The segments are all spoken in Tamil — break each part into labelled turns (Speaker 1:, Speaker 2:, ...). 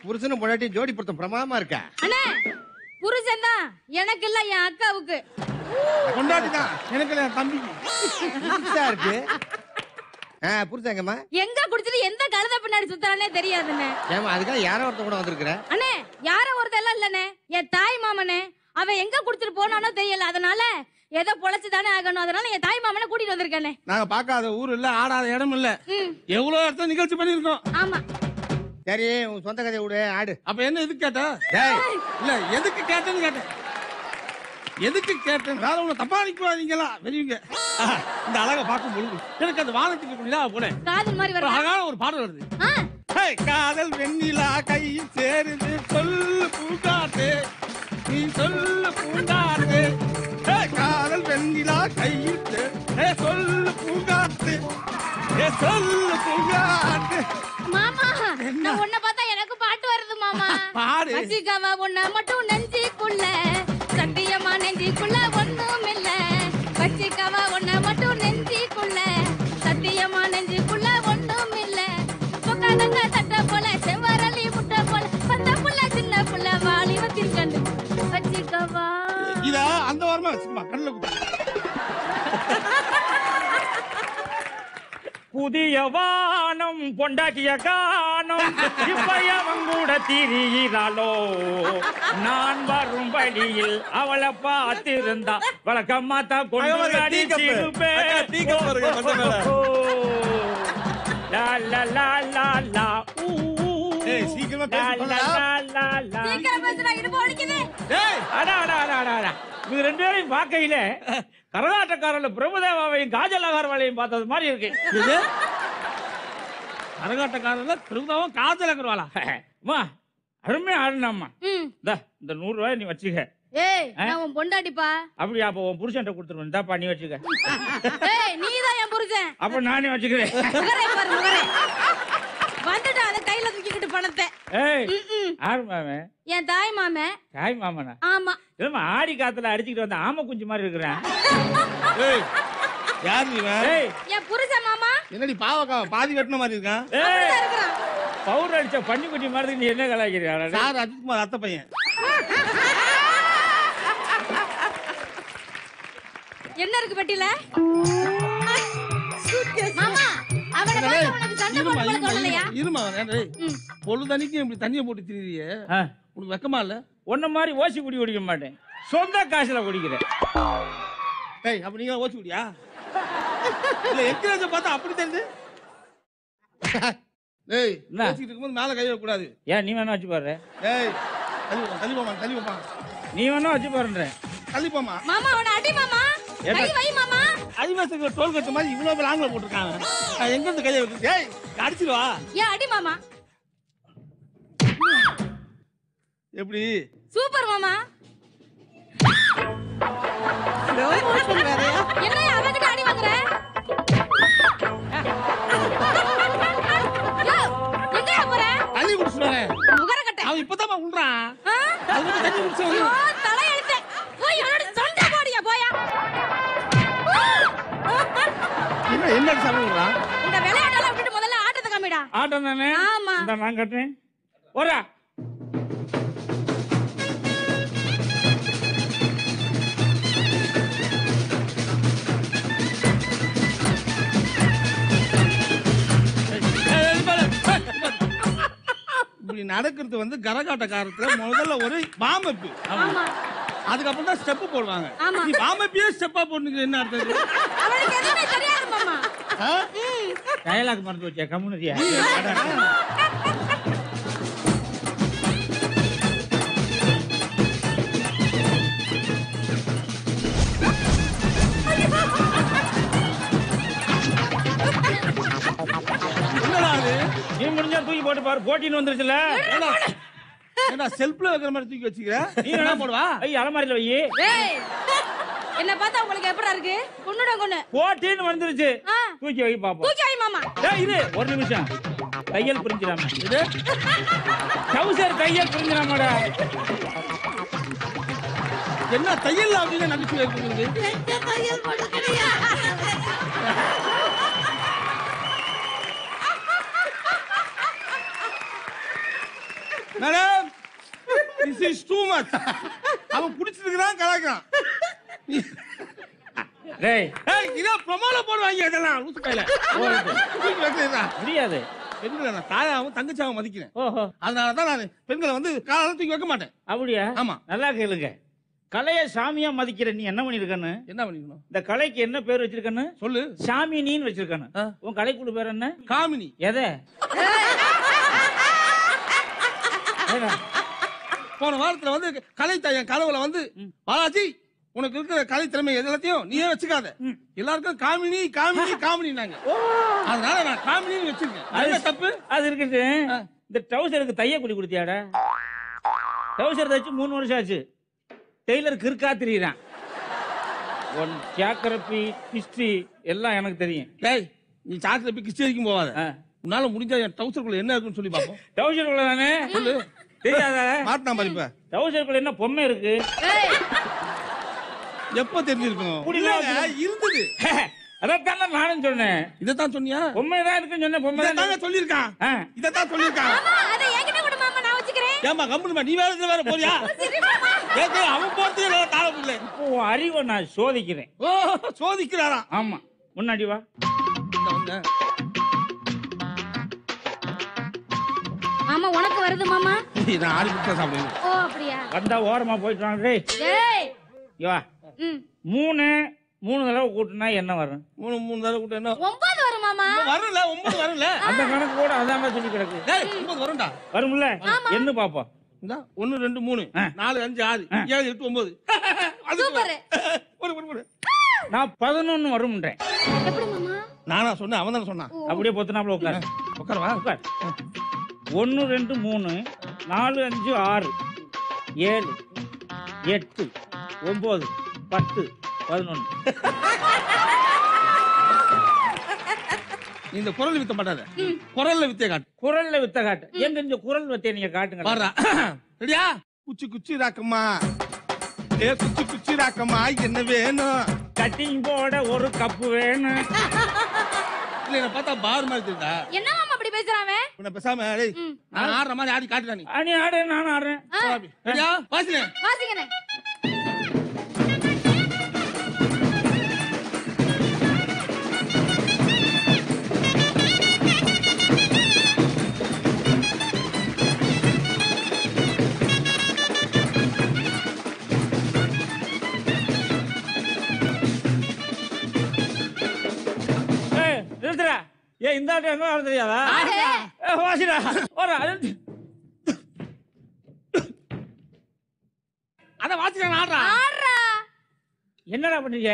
Speaker 1: புருஷனும் பொண்டாட்டி ஜோடி பொருத்தம் பிரமாதமா இருக்கா
Speaker 2: அண்ணே புருஷன் தான் எனக்கு இல்ல என் அக்காவுக்கு
Speaker 3: கொண்டாடி தான் எனக்கு இல்ல, என் தம்பிக்கு
Speaker 1: புதுசா இருக்கு ஆ புருஷன் எங்கம்மா
Speaker 2: எங்க குடிச்சிட்டு எந்த கழுத பின்னாடி சுத்தறானே தெரியாதுண்ணே
Speaker 1: ஏமா அதுக்காக யாரோ ஒருத்தன் கூட வந்திருக்கிற
Speaker 2: அண்ணே யாரோ ஒருத்தர் எல்லாம் இல்லண்ணே என் தாய் மாமனே அவன் எங்க குடிச்சிட்டு போனானோ தெரியல அதனால ஏதோ பொழைச்சு தானே ஆகணும் அதனால என் தாய் மாமனை கூட்டிட்டு வந்திருக்கேனே
Speaker 3: நாங்க பார்க்காத ஊர் இல்ல ஆடாத இடம் இல்ல
Speaker 2: ம்
Speaker 3: எவ்வளவு இடத்துல நிகழ்ச்சி பண்ணிருக்கோம்
Speaker 2: ஆமா
Speaker 1: சரி உன் சொந்த கதையை விடு ஆடு
Speaker 3: அப்ப என்ன எதுக்கு கேட்ட
Speaker 1: டேய்
Speaker 3: இல்ல எதுக்கு கேட்டேன்னு கேட்டேன் எதுக்கு கேட்டேன் வேற ஒண்ணு தப்பா நிக்காதீங்களா வெளியுங்க ஆஹா, இந்த அழகை பார்க்கும் பொழுது எனக்கு அந்த வானத்துக்கு நிலா போனேன்
Speaker 2: காதல் மாதிரி
Speaker 3: ஒரு
Speaker 2: வருதா
Speaker 3: அழகான ஒரு பாடல் வருது
Speaker 2: ஆ
Speaker 3: ஹே, காதல் வெண்ணிலா கையில் சேருது சொல்லு பூங்காத்து நீ சொல்லு பூங்காத்து ஹே, காதல் வெண்ணிலா கையில் சே- ஹே, சொல்லு பூங்காத்து ஹே, சொல்லு பூங்காத்து
Speaker 2: மாமா நான் உன்னை பார்த்தா எனக்கு பாட்டு வருது மாமா
Speaker 3: பாடு.
Speaker 2: வச்சிக்காவா உன்னை மட்டும் நெஞ்சிக்குள்ள சத்தியமா நெஞ்சிக்குள்ள ஒண்ணும் இல்ல வச்சிக்காவா உன்னை மட்டும் நெஞ்சிக்குள்ள சத்தியமா நெஞ்சிக்குள்ள ஒண்ணும் இல்ல பொக்காதங்க தட்ட போல செவ்வரளி முட்டை போல பத்த புள்ள சின்ன புள்ள வாலிபத்தின் கண்டு வச்சிக்கவா
Speaker 3: இத அந்த வாரமா வச்சுக்கமா கண்ணுல குத்து.
Speaker 4: புதிய வானம் பொண்டாட்டிய காணோம் இப்பயவன் கூட திரியிறாளோ நான் வரும் வழியில் அவளை பார்த்திருந்தா வழக்கம்மா தான் கொண்டு
Speaker 3: அங்க பாருங்க, டீ கப்பு.
Speaker 4: அடிச்சிருப்பேன்.
Speaker 3: அக்கா, டீ கப் பாருங்க, மொத்த மேல.
Speaker 4: ஓ, லா, லா, லா, லா, லா, ஊ, ஊ, ஊ.
Speaker 3: ஏய், சீக்கிரமா
Speaker 4: லா,
Speaker 3: பேசி
Speaker 4: லா,
Speaker 3: போடா.
Speaker 4: லா, லா, லா.
Speaker 2: சீக்கிரம் பேசுறா இடுப்பு வலிக்குது
Speaker 3: டேய்
Speaker 4: அடா, அடா, அடா, அடா, அடா. இவங்க ரெண்டு பேரையும் பார்க்கையில கரகாட்டக்காரர்ல பிரபுதேவாவையும் காஜல் அகர்வாலையும் பார்த்தது மாதிரி இருக்கு
Speaker 3: இது கரகாட்டக்காரர்ல திருந்தாவும் காதல் அகர்வாலா
Speaker 4: அம்மா அருமையா ஆடுனாம்மா
Speaker 2: ம்
Speaker 4: இந்தா இந்த நூறு ரூபாய் நீ வச்சுக்க
Speaker 2: ஏய் நான் உன் பொண்டாட்டிப்பா
Speaker 4: அப்படி அப்போ உன் புருஷன்ட்ட கொடுத்துருவேன் இந்தாப்பா நீ வச்சுக்க
Speaker 2: ஏய் நீதான் என் புருஷன்
Speaker 4: அப்ப நானே வச்சுக்கிறேன்
Speaker 2: முகரே பாரு முகரே வந்துட்டு அதை கையில தூக்கிக்கிட்டு பணத்தை
Speaker 4: ஏய்
Speaker 2: ம்ம்.
Speaker 4: யாரு மாமன்
Speaker 2: என் தாய் மாமன்
Speaker 4: தாய் மாமனா
Speaker 2: ஆமா
Speaker 4: இல்லம்மா ஆடி காத்துல அடிச்சுக்கிட்டு வந்த ஆமை குஞ்சு மாதிரி இருக்கிறேன்
Speaker 3: ஏய் யார் நீ இவன்?
Speaker 4: ஏய்
Speaker 2: என் புருஷன் மாமா
Speaker 3: என்னடி பாவக்கா பாதி வெட்டின மாதிரி இருக்கான்
Speaker 4: ஏய்
Speaker 2: அப்படிதான் இருக்கிறான்
Speaker 4: பவுடர் அடிச்ச பன்னிக்குட்டி மாதிரி நீ என்ன கலாய்க்கிறியா
Speaker 3: சார் அஜித்குமார் அத்தை பையன்
Speaker 2: என்ன இருக்கு பெட்டியில மாமா அவனை பார்த்து உனக்கு சண்டை
Speaker 3: இருமா,
Speaker 2: போட்டு
Speaker 3: இருமா,
Speaker 2: சொல்லலையா
Speaker 3: இருமா, இருமா, டேய்.
Speaker 2: ம்.
Speaker 3: பொழுதன்னைக்கும் இப்படி தண்ணியை போட்டு திரியே உனக்கு வெக்கமா இல்ல
Speaker 4: உன்ன மாதிரி ஓசி குடி குடிக்க மாட்டேன் சொந்த காசுல குடிக்கிறேன்
Speaker 3: டேய் அப்ப நீங்க ஓச்சு குடியா இல்ல எக்ரேஜ பார்த்தா அப்படி தெரியுது டேய்
Speaker 4: என்ன?
Speaker 3: பேசிக்கிட்டு இருக்கும்போது மேல கை வைக்க கூடாது
Speaker 4: ஏன் நீ வேணா வச்சு பாரு
Speaker 3: டேய் தள்ளி போமா தள்ளி போமா தள்ளி போமா
Speaker 4: நீ வேணா வச்சு பாருன்றேன்
Speaker 3: தள்ளி போமா
Speaker 2: மாமா அவனை அடி மாமா
Speaker 4: ஏண்டா?
Speaker 2: கை வை மாமா
Speaker 3: அடிவாசத்துக்கு டோல் கட்டு மாதிரி இவ்வளவு பேர் ஆங்கில போட்டிருக்காங்க நான் எங்க இருந்து கையை வைக்க ஏய் அடிச்சிருவா
Speaker 2: ஏன் அடி மாமா
Speaker 3: எப்படி
Speaker 2: சூப்பர் மாமா என்ன அவன்கிட்ட அடி வாங்குற யோ, எங்கயா போற
Speaker 3: தண்ணி குடிச்சுடுவானே
Speaker 2: முகரக்கட்டை
Speaker 3: அவன் இப்பதான் உள்றான்
Speaker 2: ஆ?
Speaker 3: அது மட்டும் தண்ணி குடிச்சு
Speaker 2: ஐயோ, தலையெழுத்து. போய் என்னோட சண்டை போடியா, போயா.
Speaker 3: என்ன என்ன சாமி விடுறான்
Speaker 2: இந்த விளையாட்டெல்லாம் விட்டுட்டு முதல்ல ஆட்டத்தை காமிடா.
Speaker 4: ஆட்டம் தானே
Speaker 2: ஆமா.
Speaker 4: இந்த நான் கட்டுறேன் ஒரா
Speaker 3: இப்படி நடக்கிறது வந்து கரகாட்டக்காரத்துல முதல்ல ஒரு வாமப்பு
Speaker 2: ஆமா.
Speaker 3: அதுக்கப்புறம் தான் ஸ்டெப் போடுவாங்க
Speaker 2: ஆமா.
Speaker 3: நீ வாமப்பியே ஸ்டெப்பா போட்டுங்க என்ன அர்த்தம் இது?
Speaker 2: அவனுக்கு எதுவுமே தெரியாது மாமா.
Speaker 3: ஆ?
Speaker 4: டயலாக் மறந்து வச்சா கம்முனரியா
Speaker 3: என்னடா அது
Speaker 4: நீ முடிஞ்சா தூக்கி போட்டு பாரு போட்டின்னு வந்துருச்சுல
Speaker 3: ஏண்டா, ஏண்டா செல்ஃப்ல வைக்கிற மாதிரி தூக்கி வச்சுக்கிற
Speaker 4: நீ என்ன போடுவா ஐய் அலமாரியில வை
Speaker 2: ஏய், என்னை பார்த்தா உங்களுக்கு எப்படிடா இருக்கு கொன்னுட கொன்னு
Speaker 4: போட்டின்னு வந்துருச்சு
Speaker 2: ஆ,
Speaker 4: தூக்கி வை பாப்போம்
Speaker 2: தூக்கி வை மாமா
Speaker 4: ஏய் இரு ஒரு நிமிஷம் தையல் புரிஞ்சிடாம இது டவுசர் தையல் புரிஞ்சிடாமடா
Speaker 3: என்ன தையல் அப்படின்னு நம்பிக்கை இருக்குது madam this is too much அவன் குடிச்சிருக்கிறான் கலாய்க்கிறான்
Speaker 4: டேய்
Speaker 3: ஏய் இதான் ப்ரொமோல போடுவாங்க இதெல்லாம் லூசு கையில தூக்கி வைக்கிறதா.
Speaker 4: முடியாது
Speaker 3: பெண்களை நான் தாயாவும் தங்கச்சியாவும் மதிக்கிறேன்
Speaker 4: ஓஹோ
Speaker 3: அதனால தான் நான் பெண்களை வந்து காலால தூக்கி வைக்க மாட்டேன்
Speaker 4: அப்படியா
Speaker 3: ஆமா.
Speaker 4: நல்லா கேளுங்க கலைய சாமியா மதிக்கிற நீ என்ன பண்ணிருக்கன்னு
Speaker 3: என்ன பண்ணிக்கணும்
Speaker 4: இந்த கலைக்கு என்ன பேர் வச்சிருக்கன்னு
Speaker 3: சொல்லு
Speaker 4: சாமினின்னு வச்சிருக்கானு
Speaker 3: ஆ.
Speaker 4: உன் கலைக்குழு பேர் என்ன
Speaker 3: காமினி
Speaker 4: எதை ஏடா,
Speaker 3: போன வாரத்துல வந்து கலை என் கனவுல வந்து பாலாஜி உனக்கு இருக்கிற கலை திறமை எல்லாத்தையும் நீயே வச்சுக்காத எல்லாருக்கும் காமினி காமினி காமினினாங்க அதனால நான் காமினின்னு வச்சிருக்கேன் அது என்ன தப்பு
Speaker 4: அது இருக்குது
Speaker 3: ஆ.
Speaker 4: இந்த டவுசருக்கு தைய குடி கொடுத்தியாடா டவுசர் தைச்சு மூணு வருஷம் ஆச்சு டெய்லர் கிறுக்கா திரியிறான் ஒன் கேக்கரப்பி ஹிஸ்டரி எல்லாம் எனக்கு தெரியும்
Speaker 3: டேய் நீ சாக்கில் போய் கிறிஸ்டி வரைக்கும் போவாத
Speaker 4: ஆ.
Speaker 3: உன்னால முடிஞ்சா என் டவுசருக்குள்ள என்ன இருக்குன்னு சொல்லி பார்ப்போம்
Speaker 4: டவுசருக்குள்ள தானே
Speaker 3: சொல்லு
Speaker 4: தெரியாதா
Speaker 3: மாட்டினா மாதிரி இப்ப
Speaker 4: டவுசருக்குள்ள என்ன பொம்மை இருக்கு
Speaker 2: ஏய்,
Speaker 3: எப்ப தெரிஞ்சிருக்கும்
Speaker 4: புரியல.
Speaker 3: இல்லைங்க, இருந்தது
Speaker 4: அதான் நானும் சொன்னேன்
Speaker 3: இதைத்தான் சொன்னியா
Speaker 4: பொம்மை தான் இருக்குன்னு சொன்னேன் பொம்மை தான்
Speaker 3: இதைத்தாங்க சொல்லியிருக்கான்
Speaker 4: ஆ.
Speaker 3: இதைத்தான் சொல்லியிருக்கான்
Speaker 2: மாமா அதை என்கிட்ட கொடு மாமா நான் வச்சுக்கிறேன்
Speaker 3: ஏமா கம்பெனி நீ வேற இதுல வேற போறியா
Speaker 2: சரி, மாமா.
Speaker 3: ஏங்க அவன் போறது நான் தாழ முடியல
Speaker 4: இப்போ உன் அறிவை நான் சோதிக்கிறேன்
Speaker 3: ஓ சோதிக்கிறாராம்
Speaker 4: ஆமா முன்னாடி வா
Speaker 3: இந்த வந்தேன்.
Speaker 2: மாமா உனக்கு வருது மாமா
Speaker 3: ஏய், நான் ஆடி பிடிச்சா சாப்பிடுவேன்
Speaker 2: ஓ அப்படியா
Speaker 4: வந்தா ஓரமா போயிட்டு வாங்க டேய்
Speaker 2: ஏய்
Speaker 4: இங்க வா
Speaker 2: ம்
Speaker 4: மூணு மூணு தடவை கூட்டினா என்ன வரும்
Speaker 3: மூணு மூணு தடவை கூட்ட என்ன
Speaker 2: ஒன்பது வரும் மாமா
Speaker 3: இப்ப வரல ஒன்பது வரல
Speaker 4: அந்த கணக்கு கூட அதான் சொல்லி கிடக்கு
Speaker 3: டேய் ஒன்பது வரும்டா
Speaker 4: வரும்ல என்ன பாப்போம்
Speaker 3: இந்தா ஒன்னு ரெண்டு மூணு
Speaker 4: ஆ.
Speaker 3: நாலு அஞ்சு ஆறு ஏழு எட்டு ஒன்பது அது
Speaker 2: சூப்பர்
Speaker 3: ஒரு ஒரு ஒரு
Speaker 4: நான் பதினொன்னு வரும்ன்றேன்
Speaker 2: எப்படி மாமா
Speaker 3: நானா சொன்னேன் அவன் தானே சொன்னான்
Speaker 4: அப்படியே பொத்துனாப்புல உட்காரு
Speaker 3: உட்காரவா
Speaker 4: உட்கார் ஒன்று ரெண்டு மூணு நாலு அஞ்சு ஆறு ஏழு எட்டு ஒம்பது பத்து பதினொன்று
Speaker 3: நீ இந்த குரல் வித்த மாட்டாத குரல்ல வித்திய காட்டு
Speaker 4: குரல்ல வித்த காட்டு எங்க இந்த குரல் வித்தைய நீங்க காட்டுங்க
Speaker 3: பாடுறா ரெடியா குச்சி குச்சி ராக்கம்மா ஏ குச்சி குச்சி ராக்கம்மா என்ன வேணும்
Speaker 4: கட்டிங் போட ஒரு கப்பு வேணும்
Speaker 3: இல்ல என்ன பார்த்தா பார் மாதிரி தெரியுதா
Speaker 2: என்ன மாமா அப்படி பேசுறான் அவன்?
Speaker 3: உன்னை பேசாம டேய்
Speaker 2: ம்.
Speaker 3: நான் ஆடுற மாதிரி ஆடி காட்டுறா நீ
Speaker 4: அணி ஆடு நான் ஆடுறேன்
Speaker 3: ரெடியா வாசினே
Speaker 2: வாசிங்கண்ணே
Speaker 4: ஏய் நிறுத்துடா ஏ இந்த ஆட்டம் என்ன ஆட தெரியாதா
Speaker 2: ஆடு.
Speaker 4: ஏ, வாசிடா ஒரு
Speaker 3: அத வாசினே ஆடுறா
Speaker 2: ஆடுறா
Speaker 4: என்னடா பண்ணீங்க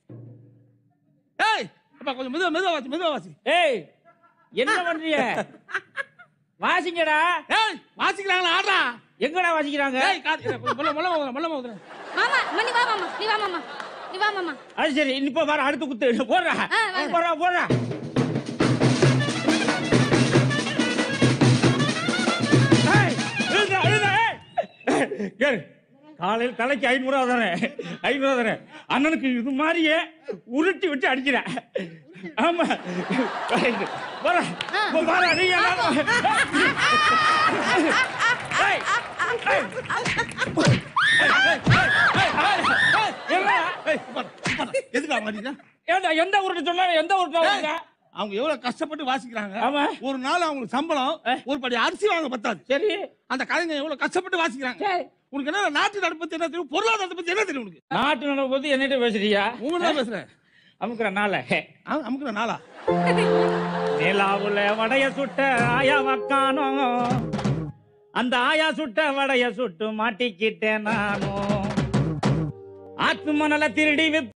Speaker 3: ஏய் அப்பா கொஞ்சம் மெதுவா மெதுவா வாசி மெதுவா வாசி
Speaker 4: ஏய் என்ன பண்றீங்க வாசிங்கடா
Speaker 3: ஏய் வாசிக்கிறாங்களா ஆடுறா
Speaker 4: எங்கடா வாசிக்கிறாங்க
Speaker 3: ஏய் காத்து மொல்ல மொல்ல மொல்ல மொல்ல மொல்ல
Speaker 2: மாமா அம்மா, நீ வா மாமா நீ வா மாமா நீ வா மாமா
Speaker 4: அது சரி இப்போ வர அடுத்து குத்து போடுறா
Speaker 2: ஆ, வாங்க.
Speaker 4: போடுறா போடுறா ஏய், நிறுத்துடா, நிறுத்துடா, ஏய். கேளு, காலையில் தலைக்கு ஐநூறுவா தானே ஐநூறுவா தானே அண்ணனுக்கு இது மாதிரியே உருட்டி விட்டு அடிக்கிறேன் ஆமா போற போற நீ எல்லாரும் ஏய், ஏய். என்னடா?
Speaker 3: ஏய் உட்காரு, உட்காரு. எதுக்கு மாட்டீங்க
Speaker 4: ஏண்டா, எந்த ஊருக்கு சொன்னா எந்த ஊருக்கு வாங்க
Speaker 3: அவங்க எவ்வளவு கஷ்டப்பட்டு வாசிக்கிறாங்க
Speaker 4: ஆமா
Speaker 3: ஒரு நாள் அவங்களுக்கு சம்பளம் ஒரு படி அரிசி வாங்க பத்தாது
Speaker 4: சரி
Speaker 3: அந்த கலைஞர் எவ்வளவு கஷ்டப்பட்டு வாசிக்கிறாங்க
Speaker 4: சரி
Speaker 3: உனக்கு என்ன நாட்டு நடப்பு பத்தி என்ன தெரியும் பொருளாதாரத்தை பத்தி என்ன தெரியும் உனக்கு
Speaker 4: நாட்டு நடப்பு பத்தி என்னிட்ட பேசுறியா
Speaker 3: உங்க தான் பேசுறேன்
Speaker 4: அமுக்குற நாள
Speaker 3: ஆ, அமுக்குற நாளா
Speaker 4: நிலாவுல வடைய சுட்ட ஆயா வக்கானோ அந்த ஆயா சுட்ட வடைய சுட்டு மாட்டிக்கிட்டேன் நானும் ஆத்து மணல திருடி வித்து